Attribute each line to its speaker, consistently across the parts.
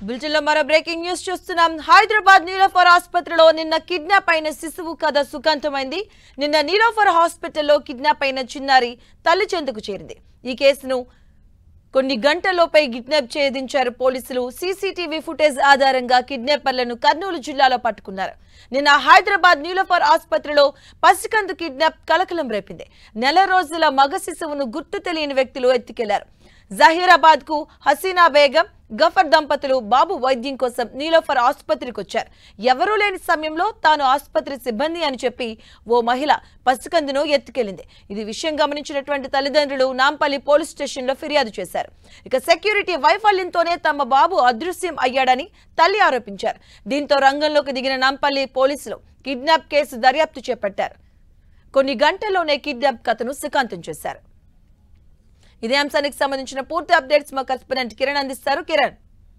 Speaker 1: bulletin లో మరో breaking news చూస్తున్నాం హైదరాబాద్ నీలోఫర్ ఆసుపత్రిలో నిన్న కిడ్నాప్ అయిన శిశువు కథ సుఖాంతమైంది నిన్న నీలోఫర్ హాస్పిటల్లో కిడ్నాప్ అయిన చిన్నారి తల్లి చెందుకు చేరింది ఈ కేసును కొన్ని గంటల్లోపై కిడ్నాప్ ఛేదించారు పోలీసులు సీసీటీవీ ఫుటేజ్ ఆధారంగా కిడ్నాపర్లను కర్నూలు జిల్లాలో పట్టుకున్నారు నిన్న హైదరాబాద్ నీలోఫర్ ఆసుపత్రిలో పసికందు కిడ్నాప్ కలకలం రేపింది నెల రోజుల మగ శిశువును గుర్తు తెలియని వ్యక్తులు ఎత్తుకెళ్లారు జహీరాబాద్ కు హసీనా బేగం గఫర్ దంపతులు బాబు వైద్యం కోసం నీలోఫర్ ఆసుపత్రికి వచ్చారు ఎవరూ లేని సమయంలో తాను ఆసుపత్రి సిబ్బంది అని చెప్పి ఓ మహిళ పసికందును ఎత్తుకెళ్లింది ఇది విషయం గమనించినటువంటి తల్లిదండ్రులు నాంపల్లి పోలీస్ స్టేషన్లో ఫిర్యాదు చేశారు ఇక సెక్యూరిటీ వైఫల్యంతోనే తమ బాబు అదృశ్యం అయ్యాడని తల్లి ఆరోపించారు దీంతో రంగంలోకి దిగిన నాంపల్లి పోలీసులు కిడ్నాప్ కేసు దర్యాప్తు చేపట్టారు కొన్ని గంటల్లోనే కిడ్నాప్ కథను సుఖాంతం చేశారు ఇదే అంశానికి సంబంధించిన పూర్తి అప్డేట్స్ మా కరెస్పాండెంట్ కిరణ్ అందిస్తారు కిరణ్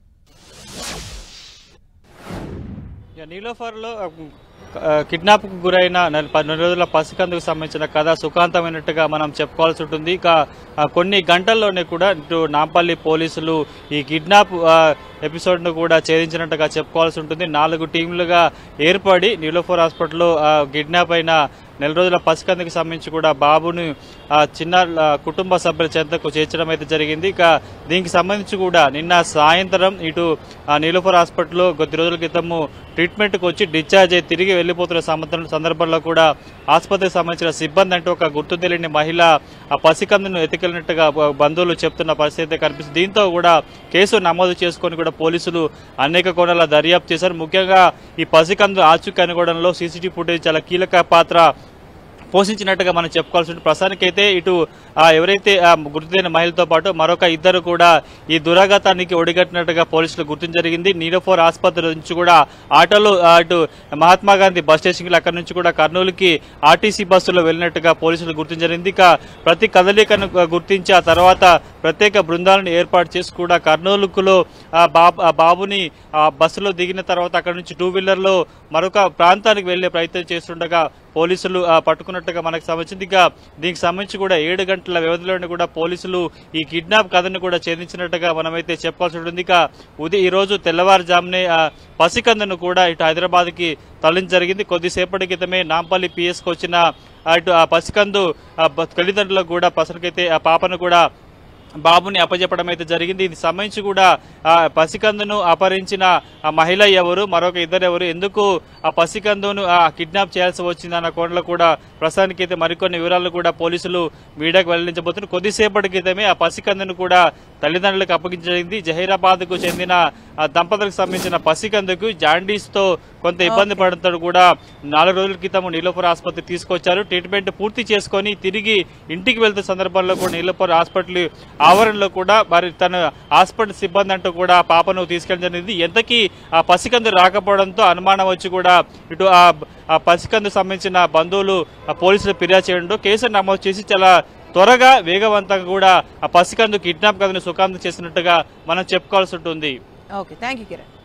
Speaker 2: ఇక నీలోఫర్లో కిడ్నాప్కు గురైన నెల పన్నెండు రోజుల పసికందుకు సంబంధించిన కథ సుఖాంతమైనట్టుగా మనం చెప్పుకోవాల్సి ఉంటుంది ఇక ఆ, కొన్ని గంటల్లోనే కూడా ఇటు నాంపల్లి పోలీసులు ఈ కిడ్నాప్ ఆ, ఎపిసోడ్ను కూడా ఛేదించినట్టుగా చెప్పుకోవాల్సి ఉంటుంది నాలుగు టీంలుగా ఏర్పడి నీలోఫర్ హాస్పిటల్లో ఆ, కిడ్నాప్ అయిన నెల రోజుల పసికందుకు సంబంధించి కూడా బాబుని ఆ, చిన్న ఆ, కుటుంబ సభ్యుల చెంతకు చేర్చడం అయితే జరిగింది ఇక దీనికి సంబంధించి కూడా నిన్న సాయంత్రం ఇటు ఆ, నీలోఫర్ హాస్పిటల్లో కొద్ది రోజుల క్రితము ట్రీట్మెంట్కి వచ్చి డిశ్చార్జ్ అయి తిరిగి వెళ్లిపోతున్న సందర్భం సందర్భంలో కూడా ఆసుపత్రికి సంబంధించిన సిబ్బంది అంటూ ఒక గుర్తు తెలియని మహిళ ఆ పసికందును ఎత్తుకెళ్లినట్టుగా బ- బంధువులు చెప్తున్న పరిస్థితి అయితే కనిపిస్తుంది దీంతో కూడా కేసు నమోదు చేసుకొని కూడా పోలీసులు అనేక కోణాల దర్యాప్తు చేశారు ముఖ్యంగా ఈ పసికందు ఆచూకీ కనుగొనడంలో సీసీటీవీ ఫుటేజ్ చాలా కీలక పాత్ర పోషించినట్టుగా మనం చెప్పుకోవాల్సి ఉంటుంది ప్రస్తుతానికైతే ఇటు ఆ, ఎవరైతే ఆ, గుర్తులేని మహిళతో పాటు మరొక ఇద్దరు కూడా ఈ దురాఘాతానికి ఒడిగట్టినట్టుగా పోలీసులు గుర్తించ జరిగింది నీరోఫోర్ ఆసుపత్రి నుంచి కూడా ఆటోలో ఆ, ఇటు మహాత్మా గాంధీ బస్ స్టేషన్కి అక్కడి నుంచి కూడా కర్నూలుకి ఆర్టీసీ బస్సులో వెళ్ళినట్టుగా పోలీసులు గుర్తించ జరిగింది ఇక ప్రతి కదలికను ఆ, గుర్తించి ఆ తర్వాత ప్రత్యేక బృందాలను ఏర్పాటు చేసి కూడా కర్నూలుకులో ఆ బాబు ఆ బాబుని ఆ బస్సులో దిగిన తర్వాత అక్కడి నుంచి టూ వీలర్లో మరొక ప్రాంతానికి వెళ్లే ప్రయత్నం చేస్తుండగా పోలీసులు ఆ, పట్టుకున్నట్టుగా మనకు సంబంధించింది ఇక దీనికి సంబంధించి కూడా ఏడు గంటల వ్యవధిలోనే కూడా పోలీసులు ఈ కిడ్నాప్ కథను కూడా ఛేదించినట్టుగా మనమైతే చెప్పుకోవాల్సి ఉంటుంది ఇక ఉదయం ఈ రోజు తెల్లవారుజామునే ఆ పసికందును కూడా ఇటు హైదరాబాద్ కి తరలించ జరిగింది కొద్దిసేపటి క్రితమే నాంపల్లి పిఎస్కి వచ్చిన ఆ ఇటు ఆ పసికందు ఆ బ- తల్లిదండ్రులకు కూడా పసలకైతే ఆ పాపను కూడా బాబుని అప్పచెప్పడం అయితే జరిగింది ఇది సంబంధించి కూడా ఆ పసికందును అపహరించిన ఆ మహిళ ఎవరు మరొక ఇద్దరు ఎవరు ఎందుకు ఆ పసికందును ఆ కిడ్నాప్ చేయాల్సి వచ్చిందన్న కోణంలో కూడా ప్రస్తుతానికి అయితే మరికొన్ని వివరాలు కూడా పోలీసులు మీడియాకు వెల్లడించబోతున్నారు కొద్దిసేపటి క్రితమే ఆ పసికందును కూడా తల్లిదండ్రులకు అప్పగించడింది జహీరాబాద్ కు చెందిన ఆ దంపతులకు సంబంధించిన పసికందుకు జాండీస్ తో కొంత ఇబ్బంది పడడంతో కూడా నాలుగు రోజుల క్రితం నీలోపర్ ఆసుపత్రి తీసుకొచ్చారు ట్రీట్మెంట్ పూర్తి చేసుకొని తిరిగి ఇంటికి వెళ్తున్న సందర్భంలో కూడా నీలోపర్ హాస్పిటల్ ఆవరణలో కూడా మరి తన హాస్పిటల్ సిబ్బంది అంటూ కూడా ఆ పాపను తీసుకెళ్ళడం జరిగింది ఎంతకీ ఆ పసికందు రాకపోవడంతో అనుమానం వచ్చి కూడా ఇటు ఆ ఆ పసికందు సంబంధించిన బంధువులు ఆ పోలీసులు ఫిర్యాదు చేయడంతో కేసు నమోదు చేసి చాలా త్వరగా వేగవంతంగా కూడా ఆ పసికందు కిడ్నాప్ కథను సుఖాంతం చేసినట్టుగా మనం చెప్పుకోవాల్సి ఉంటుంది
Speaker 1: ఓకే థ్యాంక్ యూ కిరణ్